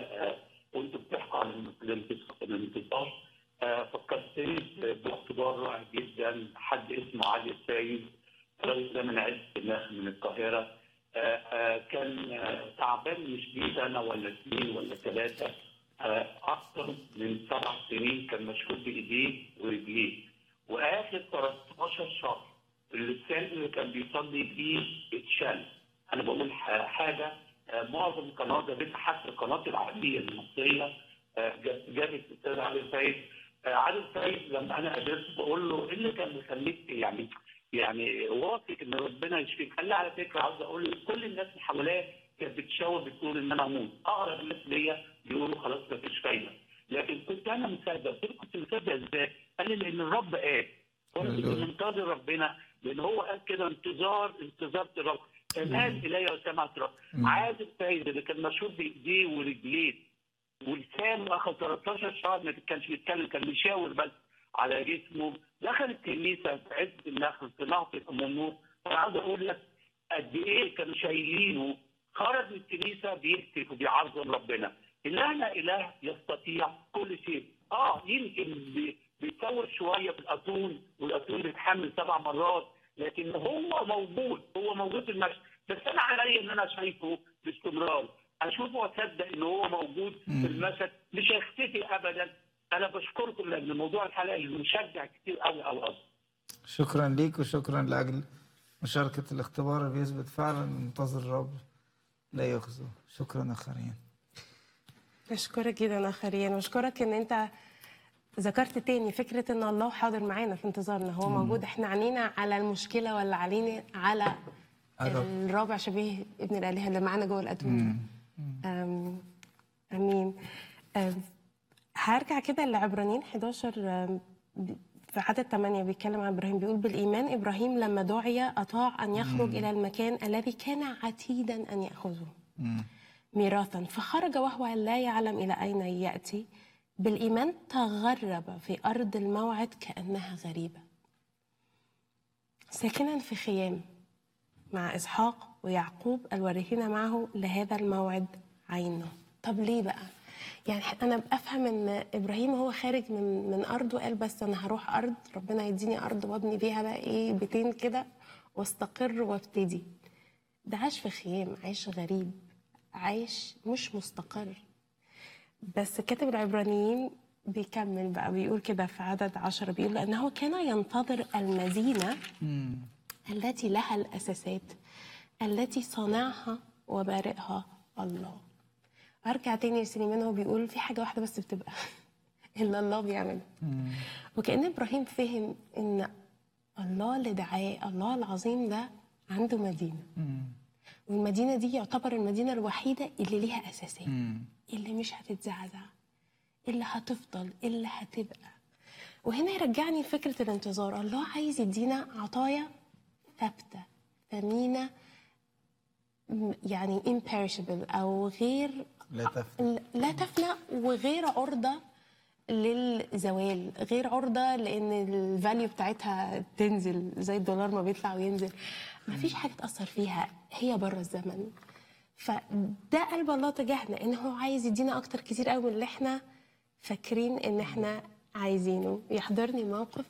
آه، وانتوا بتحكوا عن الانتصار الانتصار آه، فكرتني باختبار رائع جدا حد اسمه علي السيد الراجل ده من عز الله من القاهره آه، آه، كان آه، تعبان مش بيه سنه ولا اثنين ولا ثلاثه آه، اكثر من سبع سنين كان مشغول بايديه ورجليه واخر 13 شهر اللسان اللي كان بيصلي بيه اتشال انا بقول ح- حاجه آه، معظم القنوات ده حتى القناه العربيه المصريه آه، جاب- جابت الاستاذ علي السيد آه، علي السيد لما انا قابلته بقول له ايه اللي كان مخليك يعني يعني واثق ان ربنا يشفيك قال لي على فكره عاوز اقول لك كل الناس اللي حواليا كانت بتشاور بتقول ان انا هموت اقرب الناس ليا بيقولوا خلاص مفيش فايده لكن كنت انا مصدق قلت له كنت مصدق ازاي؟ قال لي لان الرب قال وانا كنت هللويا. منتظر ربنا لان هو قال كده انتظار انتظرت الرب الان الي وسمعت الرب مم. عاد السيد اللي كان مشهور بايديه ورجليه ولسانه اخذ 13 شهر ما كانش بيتكلم كان بيشاور بس على جسمه دخل الكنيسه في عز النخل في نهضه النور انا عاوز اقول لك قد ايه كانوا شايلينه خرج من الكنيسه بيهتف وبيعظم ربنا الهنا اله يستطيع كل شيء اه يمكن بي- بيتصور شويه في الاتون والاتون بيتحمل سبع مرات لكن هو موجود هو موجود في المشهد بس انا عليا ان انا شايفه باستمرار اشوفه واصدق ان هو موجود في المشهد مش هيختفي ابدا انا بشكركم لان موضوع الحلقه اللي مشجع كتير قوي قوي قوي شكرا ليك وشكرا لاجل مشاركه الاختبار اللي بيثبت فعلا إن منتظر الرب لا يخزو شكرا اخرين أشكرك جدا آخرين وأشكرك إن أنت ذكرت تاني فكرة إن الله حاضر معانا في انتظارنا هو موجود إحنا عنينا على المشكلة ولا علينا على الرب. الرابع شبيه ابن الآلهة اللي معانا جوه الأتون أم- أمين أم، هرجع كده لعبرانيين 11 أم، ب- في عدد 8 بيتكلم عن ابراهيم بيقول بالايمان ابراهيم لما دعي اطاع ان يخرج الى المكان الذي كان عتيدا ان ياخذه ميراثا فخرج وهو لا يعلم الى اين ياتي بالايمان تغرب في ارض الموعد كانها غريبه ساكنا في خيام مع اسحاق ويعقوب الوارثين معه لهذا الموعد عينه طب ليه بقى يعني انا افهم ان ابراهيم هو خارج من من ارضه قال بس انا هروح ارض ربنا يديني ارض وابني بيها بقى ايه بيتين كده واستقر وابتدي ده عاش في خيام عايش غريب عايش مش مستقر بس كاتب العبرانيين بيكمل بقى بيقول كده في عدد عشرة بيقول لأنه كان ينتظر المدينة التي لها الأساسات التي صنعها وبارئها الله أرجع تاني لسليمان هو بيقول في حاجة واحدة بس بتبقى إلا الله بيعمل وكأن إبراهيم فهم إن الله اللي دعاه الله العظيم ده عنده مدينة والمدينة دي يعتبر المدينة الوحيدة اللي ليها أساسات اللي مش هتتزعزع اللي هتفضل اللي هتبقى وهنا يرجعني لفكرة الانتظار الله عايز يدينا عطايا ثابتة ثمينة م- يعني imperishable أو غير لا تفنى لا تفنى وغير عرضة للزوال غير عرضة لأن الفاليو بتاعتها تنزل زي الدولار ما بيطلع وينزل ما فيش حاجة تأثر فيها هي بره الزمن فده قلب الله تجاهنا ان هو عايز يدينا اكتر كتير قوي من اللي احنا فاكرين ان احنا عايزينه يحضرني موقف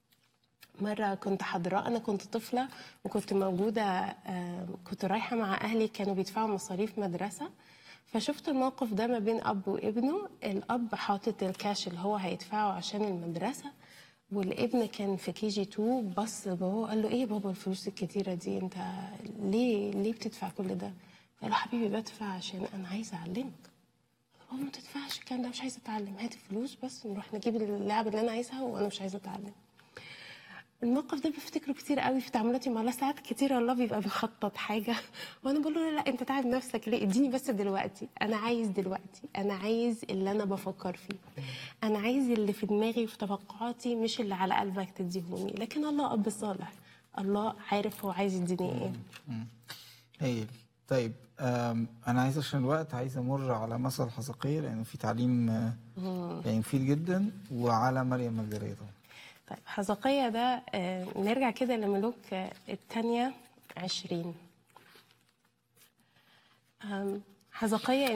مرة كنت حاضرة أنا كنت طفلة وكنت موجودة آه، كنت رايحة مع أهلي كانوا بيدفعوا مصاريف مدرسة فشفت الموقف ده ما بين أب وابنه الأب حاطط الكاش اللي هو هيدفعه عشان المدرسة والابن كان في كي جي 2 بص بابا قال له ايه بابا الفلوس الكتيرة دي انت ليه ليه بتدفع كل ده؟ قال له حبيبي بدفع عشان انا عايزة اعلمك بابا ما تدفعش الكلام ده مش عايزة اتعلم هات الفلوس بس نروح نجيب اللعبة اللي انا عايزها وانا مش عايزة اتعلم الموقف ده بفتكره كتير قوي في تعاملاتي مع الله ساعات كتير الله بيبقى بيخطط حاجه وانا بقول له لا, لا انت تعب نفسك ليه اديني بس دلوقتي انا عايز دلوقتي انا عايز اللي انا بفكر فيه انا عايز اللي في دماغي وفي توقعاتي مش اللي على قلبك تديهوني لكن الله اب صالح الله عارف هو عايز يديني ايه هايل طيب آم، انا عايز عشان الوقت عايز امر على مثل حزقية لانه في تعليم آه، يعني مفيد جدا وعلى مريم مجدلية طبعا طيب حزقية ده آه، نرجع كده لملوك آه، الثانية عشرين آم، حزقية